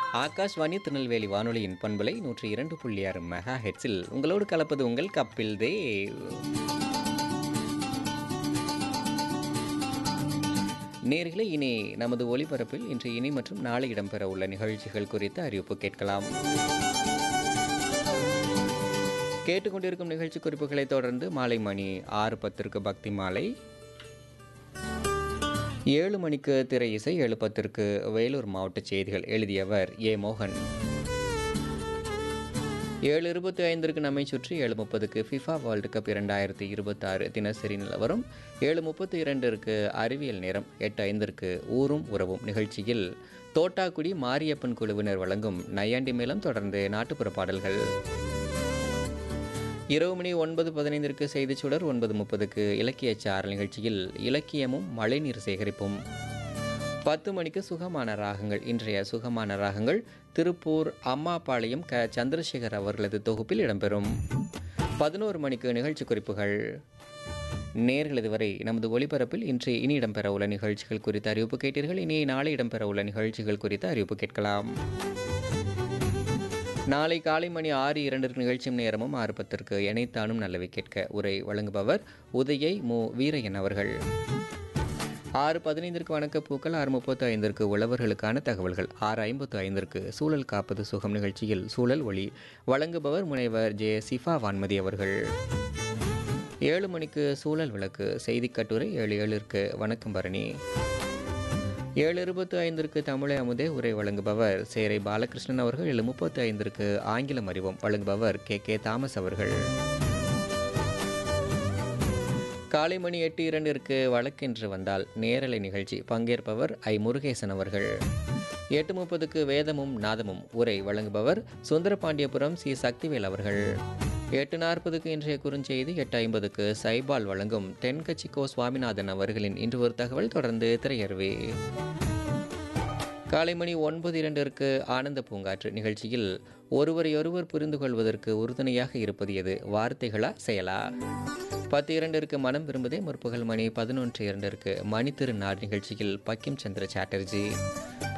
ஆகாஷ்வாணி திருநெல்வேலி வானொலியின் பண்பலை நூற்றி இரண்டு புள்ளி ஆறு மெகா ஹெட்ஸில் உங்களோடு கலப்பது உங்கள் கப்பில் தேவ் நேர்களை இனி நமது ஒளிபரப்பில் இன்று இனி மற்றும் நாளை இடம்பெற உள்ள நிகழ்ச்சிகள் குறித்த அறிவிப்பு கேட்கலாம் கேட்டுக்கொண்டிருக்கும் நிகழ்ச்சி குறிப்புகளை தொடர்ந்து மாலை மணி ஆறு பத்திற்கு பக்தி மாலை ஏழு மணிக்கு திரை இசை ஏழு பத்திற்கு வேலூர் மாவட்ட செய்திகள் எழுதியவர் ஏ மோகன் ஏழு இருபத்தி ஐந்திற்கு நம்மை சுற்றி ஏழு முப்பதுக்கு ஃபிஃபா வேர்ல்டு கப் இரண்டாயிரத்தி இருபத்தாறு தினசரி நிலவரம் ஏழு முப்பத்தி இரண்டிற்கு அறிவியல் நேரம் எட்டு ஐந்திற்கு ஊரும் உறவும் நிகழ்ச்சியில் தோட்டாக்குடி மாரியப்பன் குழுவினர் வழங்கும் நையாண்டி மேளம் தொடர்ந்து நாட்டுப்புற பாடல்கள் இரவு மணி ஒன்பது பதினைந்திற்கு செய்திச் சுடர் ஒன்பது முப்பதுக்கு இலக்கிய சாரல் நிகழ்ச்சியில் இலக்கியமும் மழைநீர் சேகரிப்பும் பத்து மணிக்கு சுகமான ராகங்கள் இன்றைய சுகமான ராகங்கள் திருப்பூர் அம்மாபாளையம் க சந்திரசேகர் அவர்களது தொகுப்பில் இடம்பெறும் பதினோரு மணிக்கு நிகழ்ச்சி குறிப்புகள் நேர்கள் இதுவரை நமது ஒளிபரப்பில் இன்று இனி இடம்பெற உள்ள நிகழ்ச்சிகள் குறித்த அறிவிப்பு கேட்டீர்கள் இனி நாளை இடம்பெற உள்ள நிகழ்ச்சிகள் குறித்த அறிவிப்பு கேட்கலாம் நாளை காலை மணி ஆறு இரண்டு நிகழ்ச்சியும் நேரமும் ஆறு பத்திற்கு இணைத்தானும் நல்லவை கேட்க உரை வழங்குபவர் உதயை மு வீரையன் அவர்கள் ஆறு பதினைந்திற்கு வணக்க பூக்கள் ஆறு முப்பத்து ஐந்திற்கு உழவர்களுக்கான தகவல்கள் ஆறு ஐம்பத்து ஐந்திற்கு சூழல் காப்பது சுகம் நிகழ்ச்சியில் சூழல் ஒளி வழங்குபவர் முனைவர் ஜே சிஃபா வான்மதி அவர்கள் ஏழு மணிக்கு சூழல் விளக்கு செய்தி கட்டுரை ஏழு ஏழிற்கு வணக்கம் பரணி ஏழு இருபத்தி ஐந்திற்கு தமிழை அமுதே உரை வழங்குபவர் சேரை பாலகிருஷ்ணன் அவர்கள் ஏழு முப்பத்தி ஐந்திற்கு ஆங்கிலம் அறிவோம் வழங்குபவர் கே கே தாமஸ் அவர்கள் காலை மணி எட்டு இரண்டிற்கு வழக்கென்று வந்தால் நேரலை நிகழ்ச்சி பங்கேற்பவர் ஐ முருகேசன் அவர்கள் எட்டு முப்பதுக்கு வேதமும் நாதமும் உரை வழங்குபவர் சுந்தரபாண்டியபுரம் சி சக்திவேல் அவர்கள் எட்டு நாற்பதுக்கு இன்றைய குறுஞ்செய்தி எட்டு ஐம்பதுக்கு சைபால் வழங்கும் தென்கட்சிக்கோ சுவாமிநாதன் அவர்களின் இன்று ஒரு தகவல் தொடர்ந்து திரையர்வே காலை மணி ஒன்பது இரண்டிற்கு ஆனந்த பூங்காற்று நிகழ்ச்சியில் ஒருவரையொருவர் புரிந்து கொள்வதற்கு உறுதுணையாக இருப்பது எது வார்த்தைகளா செயலா பத்து இரண்டிற்கு மனம் விரும்புதே முற்பகல் மணி பதினொன்று இரண்டிற்கு மணி திருநாடு நிகழ்ச்சியில் பக்கிம் சந்திர சாட்டர்ஜி